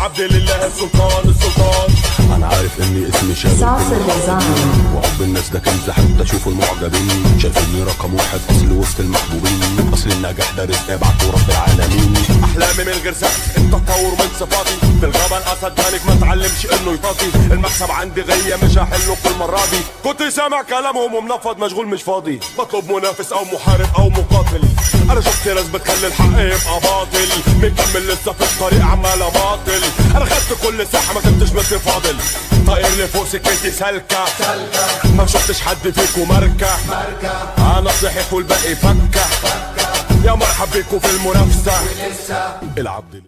العبد لله السلطان السلطان انا عارف اني اسمي شاغل Salsa كل العالمين. design. وحب الناس ده كنز حتى اشوف المعجبين شايفيني رقم واحد اصل وسط المحبوبين اصل النجاح ده رزق بعته رب العالمين احلامي من غير سقف التطور من صفاتي في الغابة الاسد مالك ما تعلمش انه يطاطي المكسب عندي غية مش هحله كل مرة دي كنت سامع كلامهم ومنفض مشغول مش فاضي بطلب منافس او محارب او مقاتل انا شفت ناس بتخلي الحق يبقى باطل مكمل لسه في الطريق عمال باطل انا خدت كل ساحة ما كنتش مثل فاضل طاير لفوق سكتي سالكة ما شفتش حد فيكو ماركة انا صحيح والباقي فكة يا مرحب بيكو في المنافسة العبد